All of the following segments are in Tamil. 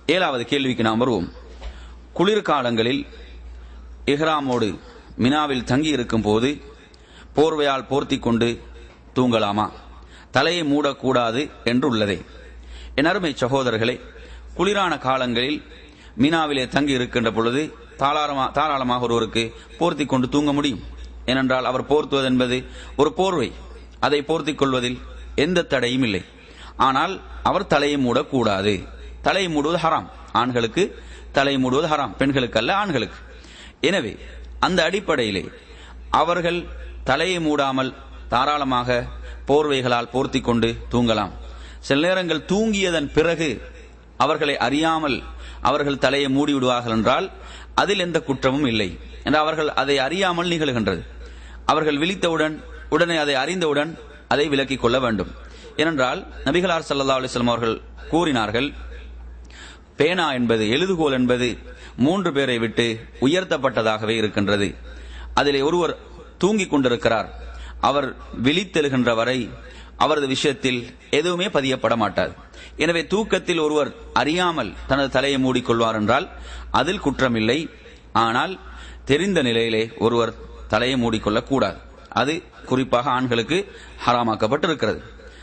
ஏழாவது கேள்விக்கு நாம் வருவோம் குளிர்காலங்களில் இஹ்ராமோடு மினாவில் தங்கி இருக்கும் போது போர்வையால் போர்த்தி கொண்டு தூங்கலாமா தலையை மூடக்கூடாது என்று உள்ளதே என் அருமை சகோதரர்களே குளிரான காலங்களில் மினாவிலே தங்கி இருக்கின்ற பொழுது தாராளமா தாராளமாக ஒருவருக்கு போர்த்தி கொண்டு தூங்க முடியும் ஏனென்றால் அவர் போர்த்துவது என்பது ஒரு போர்வை அதை போர்த்திக் கொள்வதில் எந்த தடையும் இல்லை ஆனால் அவர் தலையை மூடக்கூடாது தலையை மூடுவது ஹராம் ஆண்களுக்கு தலை மூடுவது ஹராம் பெண்களுக்கு அல்ல ஆண்களுக்கு எனவே அந்த அடிப்படையிலே அவர்கள் தலையை மூடாமல் தாராளமாக போர்வைகளால் போர்த்தி கொண்டு தூங்கலாம் சில நேரங்கள் தூங்கியதன் பிறகு அவர்களை அறியாமல் அவர்கள் தலையை மூடி விடுவார்கள் என்றால் அதில் எந்த குற்றமும் இல்லை என்று அவர்கள் அதை அறியாமல் நிகழ்கின்றது அவர்கள் விழித்தவுடன் உடனே அதை அறிந்தவுடன் அதை விலக்கிக் கொள்ள வேண்டும் ஏனென்றால் நபிகளார் சல்லா அலிஸ்லாம் அவர்கள் கூறினார்கள் பேனா என்பது எழுதுகோல் என்பது மூன்று பேரை விட்டு உயர்த்தப்பட்டதாகவே இருக்கின்றது அதிலே ஒருவர் தூங்கிக் கொண்டிருக்கிறார் அவர் விழித்தெழுகின்ற வரை அவரது விஷயத்தில் எதுவுமே பதியப்பட மாட்டார் எனவே தூக்கத்தில் ஒருவர் அறியாமல் தனது தலையை மூடிக்கொள்வார் என்றால் அதில் குற்றமில்லை ஆனால் தெரிந்த நிலையிலே ஒருவர் தலையை மூடிக்கொள்ளக் கூடாது அது குறிப்பாக ஆண்களுக்கு ஹராமாக்கப்பட்டிருக்கிறது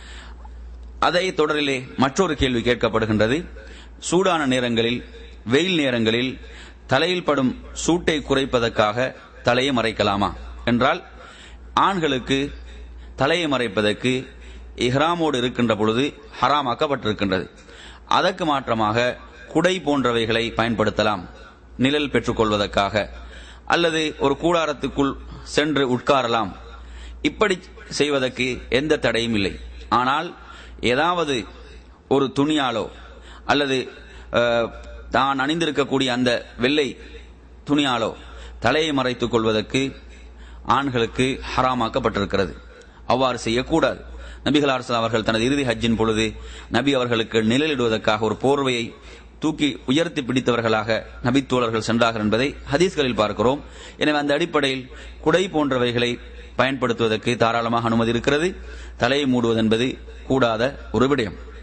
அதை தொடரிலே மற்றொரு கேள்வி கேட்கப்படுகின்றது சூடான நேரங்களில் வெயில் நேரங்களில் தலையில் படும் சூட்டை குறைப்பதற்காக தலையை மறைக்கலாமா என்றால் ஆண்களுக்கு தலையை மறைப்பதற்கு இஹ்ராமோடு இருக்கின்ற பொழுது ஹராமாக்கப்பட்டிருக்கின்றது அதற்கு மாற்றமாக குடை போன்றவைகளை பயன்படுத்தலாம் நிழல் பெற்றுக்கொள்வதற்காக அல்லது ஒரு கூடாரத்துக்குள் சென்று உட்காரலாம் இப்படி செய்வதற்கு எந்த தடையும் இல்லை ஆனால் ஏதாவது ஒரு துணியாலோ அல்லது தான் அணிந்திருக்கக்கூடிய அந்த வெள்ளை துணியாலோ தலையை மறைத்துக் கொள்வதற்கு ஆண்களுக்கு ஹராமாக்கப்பட்டிருக்கிறது அவ்வாறு செய்யக்கூடாது நபிகளார் அவர்கள் தனது இறுதி ஹஜ்ஜின் பொழுது நபி அவர்களுக்கு நிழலிடுவதற்காக ஒரு போர்வையை தூக்கி உயர்த்தி பிடித்தவர்களாக நபித்தோழர்கள் சென்றார்கள் என்பதை ஹதீஸ்களில் பார்க்கிறோம் எனவே அந்த அடிப்படையில் குடை போன்றவைகளை பயன்படுத்துவதற்கு தாராளமாக அனுமதி இருக்கிறது தலையை மூடுவது என்பது கூடாத ஒரு விடயம்